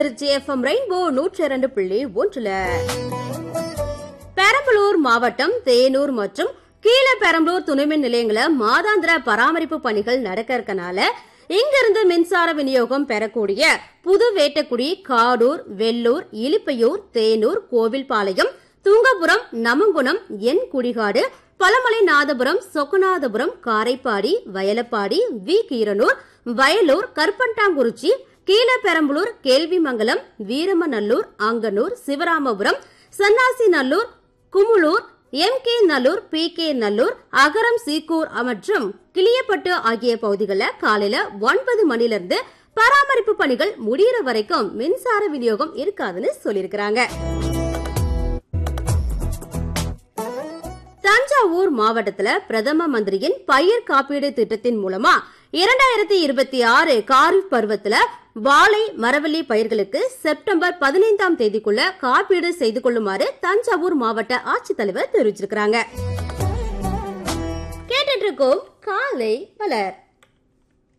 Trichy FM rainbow நூற்றி இரண்டு புள்ளி ஒன்றுல பெரம்பலூர் மாவட்டம் தேனூர் மற்றும் கீழே பெரம்பலூர் துணைமின் நிலையங்கள மாதாந்திர பராமரிப்பு பணிகள் நடக்க இருக்கனால இங்கிருந்து மின்சார விநியோகம் பெறக்கூடிய Pudu Vettakudi Kadur Vellur Ilippaiyur Thenur Kovilpalayam Thungapuram Namangunam N Kudikadu Pazhamalainathapuram Sokkanathapuram Karaipadi Vayalapadi V Keeranur Vayalur Karpandankurichi Keezhaperambalur Kelvimangalam Veeramanallur Anganur Sivaramapuram Sannasinallur Kumulur M K Nallur P K Nallur Agaram Seekur மற்றும் கிளியப்பட்டு ஆகிய பகுதிகளில் காலையில ஒன்பது மணிலிருந்து பராமரிப்பு பணிகள் முடியிற வரைக்கும் மின்சார விநியோகம் இருக்காதுன்னு சொல்லியிருக்கிறாங்க தஞ்சாவூர் மாவட்டத்துல பிரதம மந்திரியின் பயிர் காப்பீடு திட்டத்தின் மூலமா இரண்டாயிரத்தி இருபத்தி ஆறு காரிஃப் பருவத்துல வாழை மரவள்ளி பயிர்களுக்கு செப்டம்பர் பதினைந்தாம் தேதிக்குள்ள காப்பீடு செய்து கொள்ளுமாறு தஞ்சாவூர் மாவட்ட ஆட்சித்தலைவர் தெரிவிச்சிருக்கிறாங்க கேட்டுட்டு இருக்கோம் காலை மலர்